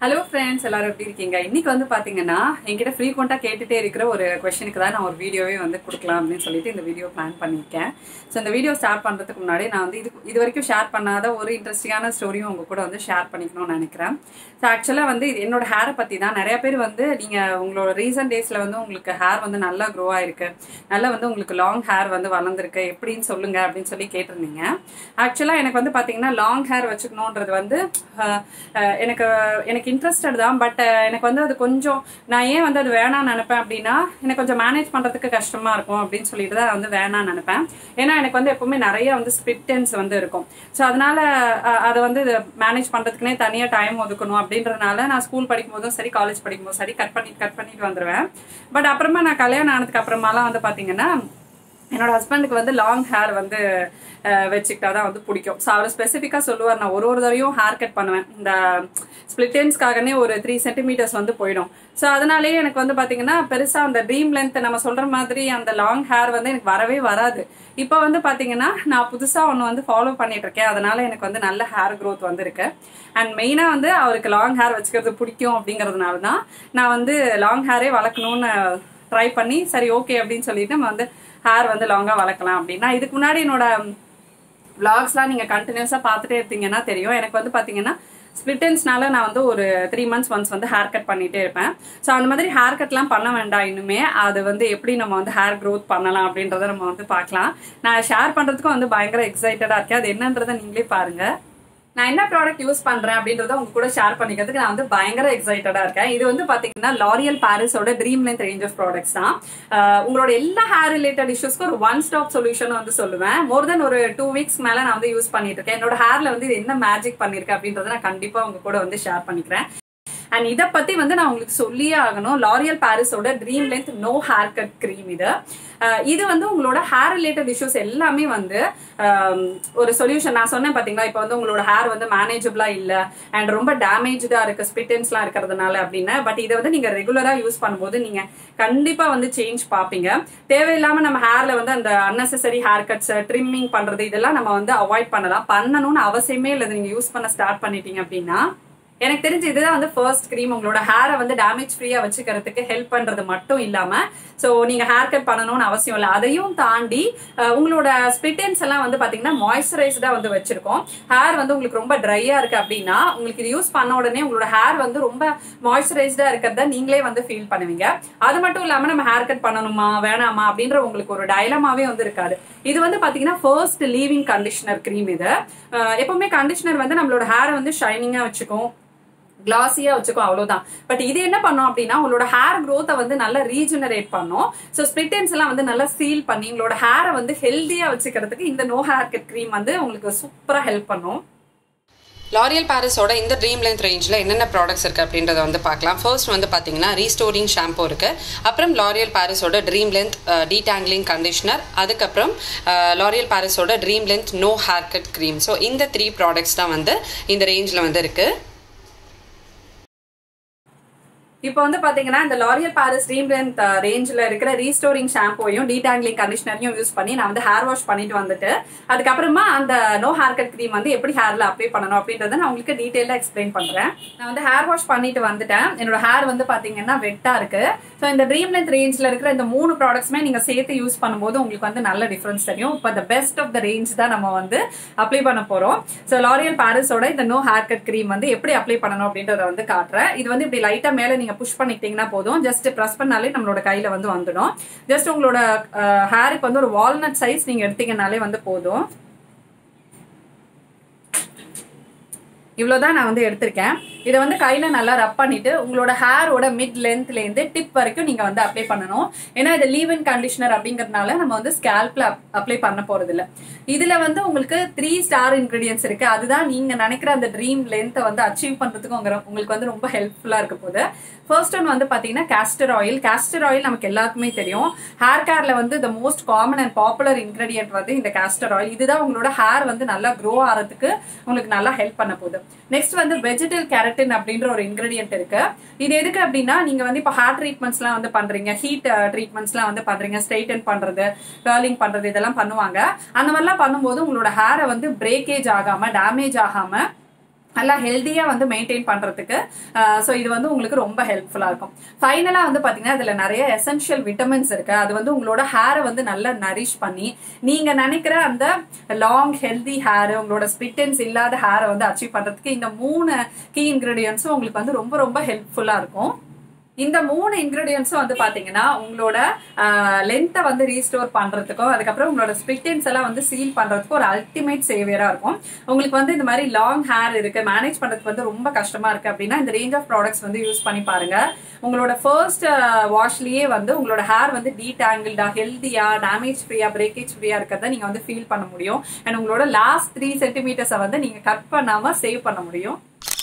hello friends எல்லாரும் எப்படி இருக்கீங்க இன்னைக்கு வந்து பாத்தீங்கன்னா என்கிட்ட ஃப்ரீக்வெண்ட்டாக கேட்டுட்டே இருக்கிற ஒரு கொஷனுக்கு தான் நான் ஒரு வீடியோவே வந்து கொடுக்கலாம் அப்படின்னு சொல்லிட்டு இந்த வீடியோ பிளான் பண்ணியிருக்கேன் ஸோ இந்த வீடியோ ஸ்டார்ட் பண்ணுறதுக்கு முன்னாடி நான் வந்து இது இது வரைக்கும் ஷேர் பண்ணாத ஒரு இன்ட்ரெஸ்டிங்கான ஸ்டோரியும் உங்க கூட வந்து ஷேர் பண்ணிக்கணும்னு நினைக்கிறேன் ஸோ ஆக்சுவலாக வந்து இது என்னோட ஹேரை பற்றி தான் நிறைய பேர் வந்து நீங்கள் உங்களோட ரீசன்ட் டேஸில் வந்து உங்களுக்கு ஹேர் வந்து நல்லா க்ரோ ஆயிருக்கு நல்லா வந்து உங்களுக்கு லாங் ஹேர் வந்து வளர்ந்துருக்கு எப்படின்னு சொல்லுங்க அப்படின்னு சொல்லி கேட்டிருந்தீங்க ஆக்சுவலாக எனக்கு வந்து பார்த்தீங்கன்னா லாங் ஹேர் வச்சுக்கணுன்றது வந்து அஹ், அஹ், எனக்கு எனக்கு இன்ட்ரெஸ்டட் தான் பட் எனக்கு வந்து அது கொஞ்சம் நான் ஏன் வந்து அது வேணாம்னு நினைப்பேன் அப்படின்னா எனக்கு கொஞ்சம் மேனேஜ் பண்ணுறதுக்கு கஷ்டமா இருக்கும் அப்படின்னு சொல்லிட்டு தான் வந்து வேணாம்னு நினைப்பேன் ஏன்னா எனக்கு வந்து எப்பவுமே நிறைய வந்து ஸ்பிட்டன்ஸ் வந்து இருக்கும் ஸோ அதனால அஹ், அதை வந்து மேனேஜ் பண்ணுறதுக்குனே தனியாக டைம் ஒதுக்கணும் அப்படின்றதுனால நான் ஸ்கூல் படிக்கும் போதும் சரி காலேஜ் படிக்கும் போதும் சரி கட் பண்ணி கட் பண்ணிட்டு வந்துடுவேன் பட் அப்புறமா நான் கல்யாணம் ஆனதுக்கு அப்புறமாலாம் வந்து பார்த்தீங்கன்னா என்னோட ஹஸ்பண்டுக்கு வந்து லாங் ஹேர் வந்து அஹ், வச்சுக்கிட்டா தான் வந்து பிடிக்கும் ஸோ அவர் ஸ்பெசிஃபிக்காக சொல்லுவார் நான் ஒரு ஒரு தடவையும் ஹேர் கட் பண்ணுவேன் இந்த ஸ்பிளிட்டன்ஸ்க்காகனே ஒரு த்ரீ சென்டிமீட்டர்ஸ் வந்து போயிடும் ஸோ அதனாலேயே எனக்கு வந்து பார்த்தீங்கன்னா பெருசாக அந்த ட்ரீம் லென்த் நம்ம சொல்கிற மாதிரி அந்த லாங் ஹேர் வந்து எனக்கு வரவே வராது இப்போ வந்து பார்த்தீங்கன்னா நான் புதுசாக ஒன்று வந்து ஃபாலோ பண்ணிட்டு இருக்கேன் அதனால எனக்கு வந்து நல்ல ஹேர் க்ரோத் வந்திருக்கு அண்ட் மெயினாக வந்து அவருக்கு லாங் ஹேர் வச்சுக்கிறது பிடிக்கும் அப்படிங்கிறதுனால தான் நான் வந்து லாங் ஹேரே வளர்க்கணும்னு ட்ரை பண்ணி சரி ஓகே அப்படின்னு சொல்லிட்டு நம்ம வந்து ஹேர் வந்து லாங்காக வளர்க்கலாம் அப்படின்னா இதுக்கு முன்னாடி என்னோட விளாக்ஸ்லாம் நீங்கள் கண்டினியூஸாக பார்த்துட்டே இருந்தீங்கன்னா தெரியும் எனக்கு வந்து பார்த்தீங்கன்னா ஸ்பிளிட்டன்ஸ்னால நான் வந்து ஒரு த்ரீ மந்த்ஸ் ஒன்ஸ் வந்து ஹேர் கட் பண்ணிட்டே இருப்பேன் ஸோ அந்த மாதிரி ஹேர் கட்லாம் பண்ண வேண்டாம் இன்னுமே அது வந்து எப்படி நம்ம வந்து ஹேர் க்ரோத் பண்ணலாம் அப்படின்றத நம்ம வந்து பார்க்கலாம் நான் ஷேர் பண்ணுறதுக்கும் வந்து பயங்கர எக்ஸைட்டடாக இருக்கேன் அது என்னன்றதை நீங்களே பாருங்கள் நான் என்ன ப்ராடக்ட் யூஸ் பண்றேன் அப்படின்றத உங்க கூட ஷேர் பண்ணிக்கிறதுக்கு நான் வந்து பயங்கர எக்ஸைட்டடா இருக்கேன் இது வந்து பாத்தீங்கன்னா லாரியல் பாரிஸோட dream length range of products தான் ஆஹ் உங்களோட எல்லா ஹேர் ரிலேட்டட் இஷ்யூஸ்க்கு ஒரு ஒன் ஸ்டாப் சொல்யூஷன் வந்து சொல்லுவேன் மோர் தென் ஒரு டூ வீக்ஸ் மேல நான் வந்து யூஸ் பண்ணிட்டு இருக்கேன் என்னோட ஹேர்ல வந்து இது என்ன மேஜிக் பண்ணிருக்கேன் அப்படின்றத நான் கண்டிப்பா உங்க கூட வந்து ஷேர் பண்ணிக்கிறேன் அண்ட் இதை பத்தி வந்து நான் உங்களுக்கு சொல்லியே ஆகணும் லாரியல் பாரிஸோட dream length no hair cut cream இது அஹ் இது வந்து உங்களோட ஹேர் ரிலேட்டட் இஷ்யூஸ் எல்லாமே வந்து ஆம், ஒரு சொல்யூஷன் நான் சொன்னேன் பாத்தீங்களா இப்போ வந்து உங்களோட ஹேர் வந்து மேனேஜபிளா இல்ல அண்ட் ரொம்ப டேமேஜா இருக்கு ஸ்பிட்டன்ஸ்லாம் இருக்கிறதுனால அப்படின்னு பட் இதை வந்து நீங்க ரெகுலரா யூஸ் பண்ணும்போது நீங்க கண்டிப்பா வந்து சேஞ்ச் பாப்பீங்க தேவையில்லாம நம்ம ஹேர்ல வந்து அந்த அன்னெசரி ஹேர் கட்ஸ் ட்ரிம்மிங் பண்றது இதெல்லாம் நம்ம வந்து அவாய்ட் பண்ணலாம் பண்ணணும்னு அவசியமே இல்லை நீங்க யூஸ் பண்ண ஸ்டார்ட் பண்ணிட்டீங்க அப்படின்னா எனக்கு தெரிஞ்சு இதுதான் வந்து ஃபர்ஸ்ட் க்ரீம் உங்களோட ஹேரை வந்து டேமேஜ் ஃப்ரீயா வச்சுக்கிறதுக்கு ஹெல்ப் பண்றது மட்டும் இல்லாம சோ நீங்க ஹேர் கட் பண்ணணும்னு அவசியம் இல்லை அதையும் தாண்டி அஹ், உங்களோட ஸ்பிட்டன்ஸ் எல்லாம் வந்து பாத்தீங்கன்னா மாய்ஸ்சரைஸ்டா வந்து வச்சிருக்கோம் ஹேர் வந்து உங்களுக்கு ரொம்ப ட்ரையா இருக்கு அப்படின்னா உங்களுக்கு இது யூஸ் பண்ண உடனே உங்களோட ஹேர் வந்து ரொம்ப மாய்ஸ்சரைஸ்டா இருக்கிறத நீங்களே வந்து ஃபீல் பண்ணுவீங்க அது மட்டும் இல்லாம நம்ம ஹேர் கட் பண்ணணுமா வேணாமா அப்படின்ற உங்களுக்கு ஒரு டைலமாவே வந்து இருக்காது இது வந்து பாத்தீங்கன்னா ஃபர்ஸ்ட் லீவிங் கண்டிஷனர் க்ரீம் இது அஹ், எப்பவுமே கண்டிஷனர் வந்து நம்மளோட ஹேரை வந்து ஷைனிங்கா வச்சுக்கும் கிளாஸியா வச்சுக்கும் அவ்வளவுதான் பட் இது என்ன பண்ணும் அப்படின்னா உங்களோட ஹேர் growth-அ வந்து நல்லா ரீஜெனரேட் பண்ணும் ஸோ ஸ்பிட்டன்ஸ் எல்லாம் வந்து நல்லா சீல் பண்ணி உங்களோட ஹேரை வந்து ஹெல்தியா வச்சுக்கிறதுக்கு இந்த நோ ஹேர் கட் க்ரீம் வந்து உங்களுக்கு சூப்பரா ஹெல்ப் பண்ணும் லாரியல் பாரிஸோட இந்த ட்ரீம் லென்த் ரேஞ்சில் என்னென்ன ப்ராடக்ட்ஸ் இருக்குது அப்படின்றத வந்து பார்க்கலாம் ஃபர்ஸ்ட் வந்து பார்த்தீங்கன்னா ரீஸ்டோரிங் ஷாம்பு இருக்குது அப்புறம் லாரியல் பாரிஸோட ட்ரீம் லென்த் டீடாங்கிளிங் கண்டிஷனர் அதுக்கப்புறம் லாரியல் பாரிஸோட dream length no hair cut cream so இந்த த்ரீ ப்ராடக்ட்ஸ் தான் வந்து இந்த ரேஞ்சில் வந்து இருக்குது இப்போ வந்து பாத்தீங்கன்னா இந்த லாரியல் பாரிஸ் ட்ரீம் லென்த் ரேஞ்சில் இருக்கிற ரீஸ்டோரிங் ஷாம்புவையும் டீடாங்கிளிங் கண்டிஷனரையும் யூஸ் பண்ணி நான் வந்து ஹேர் வாஷ் பண்ணிட்டு வந்துட்டு அதுக்கப்புறமா அந்த நோ ஹேர் கட் க்ரீம் வந்து எப்படி ஹேர்ல அப்ளை பண்ணணும் அப்படின்றத நான் உங்களுக்கு டீட்டெயிலாக எக்ஸ்பிளைன் பண்றேன் நான் வந்து ஹேர் வாஷ் பண்ணிட்டு வந்துட்டேன் என்னோட ஹேர் வந்து பாத்தீங்கன்னா வெட்டா இருக்கு ஸோ இந்த ட்ரீம் லென்த் ரேஞ்சில் இருக்கிற இந்த மூணு ப்ராடக்ட்ஸுமே நீங்க சேர்த்து யூஸ் பண்ணும்போது உங்களுக்கு வந்து நல்ல டிஃபரன்ஸ் தெரியும் இப்போ the best of the range தான் நம்ம வந்து அப்ளை பண்ண போறோம் ஸோ லாரியல் பாரிஸோட இந்த நோ ஹேர் கட் க்ரீம் வந்து எப்படி அப்ளை பண்ணணும் அப்படின்றத வந்து காட்டுறேன் இது வந்து இப்படி லைட்டா மேல நீங்க புஷ் பண்ணிக்கிட்டீங்கன்னா போதும் ஜஸ்ட் ப்ரெஸ் பண்ணாலே நம்மளோட கையில வந்து வந்துடும் ஜஸ்ட் உங்களோட ஹேருக்கு வந்து ஒரு வால்நட் சைஸ் நீங்க எடுத்தீங்கனாலே வந்து போதும் இவ்வளவுதான் நான் வந்து எடுத்திருக்கேன் இதை வந்து கையில நல்லா ரப் பண்ணிட்டு உங்களோட ஹேரோட மிட் லென்த்ல இருந்து டிப் வரைக்கும் நீங்க வந்து அப்ளை பண்ணணும் ஏன்னா இது லீவ் இன் கண்டிஷனர் அப்படிங்கறதுனால நம்ம வந்து ஸ்கேல்ப்ல அப்ளை பண்ண போறது இல்ல இதுல வந்து உங்களுக்கு த்ரீ ஸ்டார் இன்கிரீடியன்ஸ் இருக்கு அதுதான் நீங்க நினைக்கிற அந்த ட்ரீம் லென்த்தை வந்து அச்சீவ் பண்றதுக்கு உங்க உங்களுக்கு வந்து ரொம்ப ஹெல்ப்ஃபுல்லா இருக்க போகுது ஃபர்ஸ்ட் ஒன் வந்து பாத்தீங்கன்னா கேஸ்டர் ஆயில் கேஸ்டர் ஆயில் நமக்கு எல்லாருக்குமே தெரியும் ஹேர் கேர்ல வந்து the most common and popular ingredient வந்து இந்த கேஸ்டர் ஆயில் இதுதான் உங்களோட ஹேர் வந்து நல்லா க்ரோ ஆகிறதுக்கு உங்களுக்கு நல்லா ஹெல்ப் பண்ண போகுது நெக்ஸ்ட் வந்து வெஜிடல் கேரட்டின் அப்படின்ற ஒரு இன்கிரீடியன்ட் இருக்கு இது எதுக்கு அப்படின்னா நீங்க வந்து இப்போ ஹேர் ட்ரீட்மெண்ட்ஸ்லாம் வந்து பண்றீங்க ஹீட் ட்ரீட்மெண்ட்ஸ்லாம் வந்து பண்றீங்க ஸ்ட்ரைட்டன் பண்றது கர்லிங் பண்றது இதெல்லாம் பண்ணுவாங்க அந்த மாதிரிலாம் பண்ணும்போது உங்களோட ஹேரை வந்து பிரேக்கேஜ் ஆகாம டேமேஜ் ஆகாம நல்லா ஹெல்த்தியாக வந்து மெயின்டைன் பண்ணுறதுக்கு ஸோ இது வந்து உங்களுக்கு ரொம்ப ஹெல்ப்ஃபுல்லாக இருக்கும் ஃபைனலாக வந்து பார்த்தீங்கன்னா இதில் நிறைய எசென்ஷியல் விட்டமின்ஸ் இருக்கு அது வந்து உங்களோட ஹேரை வந்து நல்லா நரிஷ் பண்ணி நீங்கள் நினைக்கிற அந்த லாங் ஹெல்தி ஹேர் உங்களோட ஸ்பிட்டன்ஸ் இல்லாத ஹேரை வந்து அச்சீவ் பண்ணுறதுக்கு இந்த மூணு கீ இன்க்ரீடியன்ஸும் உங்களுக்கு வந்து ரொம்ப ரொம்ப ஹெல்ப்ஃபுல்லாக இருக்கும் இந்த மூணு இன்கிரீடியன்ஸும் வந்து பாத்தீங்கன்னா உங்களோட லென்த்தை வந்து ரீஸ்டோர் பண்றதுக்கும் அதுக்கப்புறம் உங்களோட ஸ்பிட்டன்ஸ் எல்லாம் வந்து சீல் பண்றதுக்கும் ஒரு அல்டிமேட் சேவியரா இருக்கும் உங்களுக்கு வந்து இந்த மாதிரி லாங் ஹேர் இருக்கு மேனேஜ் பண்றதுக்கு வந்து ரொம்ப கஷ்டமா இருக்கு அப்படின்னா இந்த ரேஞ்ச் ஆஃப் ப்ராடக்ட்ஸ் வந்து யூஸ் பண்ணி பாருங்க உங்களோட ஃபர்ஸ்ட் வாஷ்லயே வந்து உங்களோட ஹேர் வந்து டீடாங்கிள்டா ஹெல்தியா டேமேஜ் ஃப்ரீயா பிரேக்கேஜ் ஃப்ரீயா இருக்கிறத நீங்க வந்து ஃபீல் பண்ண முடியும் அண்ட் உங்களோட லாஸ்ட் த்ரீ சென்டிமீட்டர்ஸை வந்து நீங்க கட் பண்ணாம சேவ் பண்ண முடியும்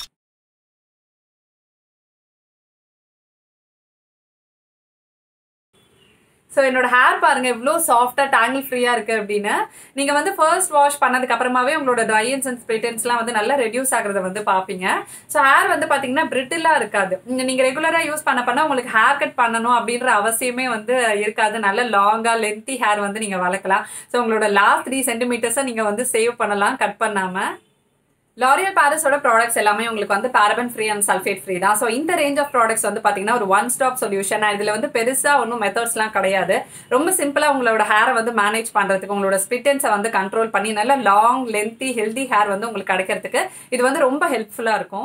ஸோ என்னோட ஹேர் பாருங்க இவ்வளோ சாஃப்டா டேங்கிள் ஃப்ரீயா இருக்கு அப்படின்னு நீங்க வந்து ஃபர்ஸ்ட் வாஷ் பண்ணதுக்கு அப்புறமாவே உங்களோட ட்ரையன்ஸ் அண்ட் ஸ்பிரிட்டன்ஸ்லாம் வந்து நல்லா ரெடியூஸ் ஆகுறத வந்து பாப்பீங்க ஸோ ஹேர் வந்து பாத்தீங்கன்னா பிரிட்டிலா இருக்காது நீங்க- நீங்க ரெகுலரா யூஸ் பண்ண பண்ண உங்களுக்கு ஹேர் கட் பண்ணணும் அப்படின்ற அவசியமே வந்து இருக்காது நல்ல லாங்கா லென்த்தி ஹேர் வந்து நீங்க வளர்க்கலாம் ஸோ உங்களோட லாஸ்ட் த்ரீ சென்டிமீட்டர்ஸை நீங்க வந்து சேவ் பண்ணலாம் கட் பண்ணாம லாரியல் பாரிஸோட ப்ராடக்ட்ஸ் எல்லாமே உங்களுக்கு வந்து paraben free and sulphate free தான் ஸோ இந்த ரேஞ்ச் ஆஃப் ப்ராடக்ட்ஸ் வந்து பார்த்தீங்கன்னா ஒரு ஒன் ஸ்டாப் சொல்யூஷன் இதில் வந்து பெருசாக ஒன்றும் மெத்தட்ஸ்லாம் கிடையாது ரொம்ப சிம்பிளாக உங்களோட ஹேரை வந்து மேனேஜ் பண்ணுறதுக்கு உங்களோட ஸ்பிட்டன்ஸை வந்து கண்ட்ரோல் பண்ணி நல்ல லாங் லென்த்தி ஹெல்தி ஹேர் வந்து உங்களுக்கு கிடைக்கிறதுக்கு இது வந்து ரொம்ப ஹெல்ப்ஃபுல்லாக இருக்கும்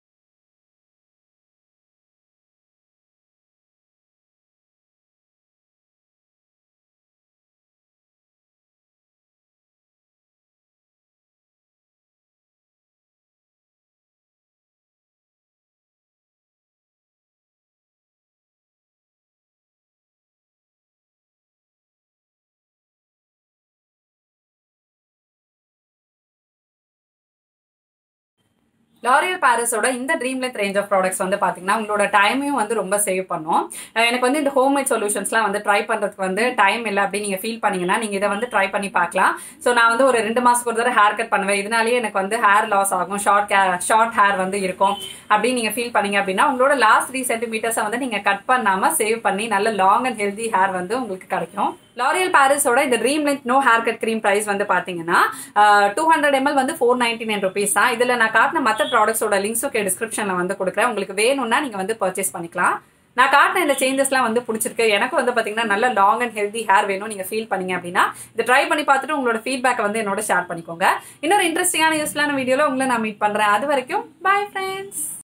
லாரியல் பாரிஸோட இந்த dream length range of products வந்து பாத்தீங்கன்னா உங்களோட டைமையும் வந்து ரொம்ப சேவ் பண்ணும் அஹ் எனக்கு வந்து இந்த ஹோம்மேட் சொல்யூஷன்ஸ்லாம் வந்து ட்ரை பண்றதுக்கு வந்து டைம் இல்லை அப்படின்னு நீங்க ஃபீல் பண்ணீங்கன்னா நீங்க இதை வந்து ட்ரை பண்ணி பார்க்கலாம் ஸோ நான் வந்து ஒரு ரெண்டு மாசத்துக்கு ஒரு தடவை ஹேர் கட் பண்ணுவேன் இதனாலேயே எனக்கு வந்து ஹேர் லாஸ் ஆகும் ஷார்ட் ஷார்ட் ஹேர் வந்து இருக்கும் அப்படின்னு நீங்க ஃபீல் பண்ணீங்க அப்படின்னா உங்களோட லாஸ்ட் த்ரீ சென்டிமீட்டர்ஸை வந்து நீங்க கட் பண்ணாம சேவ் பண்ணி நல்ல லாங் அண்ட் ஹெல்தி ஹேர் வந்து உங்களுக்கு கிடைக்கும் லாரியல் பாரிஸோட இந்த dream length no hair cut cream price வந்து பாத்தீங்கன்னா டூ ஹண்ட்ரட் எம்எல் வந்து ஃபோர் நைன்டி நைன் ருபீஸ் தான் இதுல நான் காட்டின மற்ற ப்ராடக்ட்ஸோட லிங்க்ஸ் ஓகே டிஸ்கிரிப்ஷன்ல வந்து கொடுக்குறேன் உங்களுக்கு வேணும்னா நீங்க வந்து பர்ச்சேஸ் பண்ணிக்கலாம் நான் காட்டின இந்த சேஞ்சஸ்லாம் வந்து பிடிச்சிருக்கு எனக்கு வந்து பாத்தீங்கன்னா நல்ல லாங் அண்ட் ஹெல்தி ஹேர் வேணும் நீங்க ஃபீல் பண்ணீங்க அப்படின்னா இதை ட்ரை பண்ணி பார்த்துட்டு உங்களோட ஃபீட்பேக் வந்து என்னோட ஷேர் பண்ணிக்கோங்க இன்னொரு இன்ட்ரெஸ்டிங்கான யூஸ்ஃபுல்லான வீடியோல உங்களை நான் மீட் பண்றேன் அது வரைக்கும் பை ஃப்ரெண்ட்ஸ்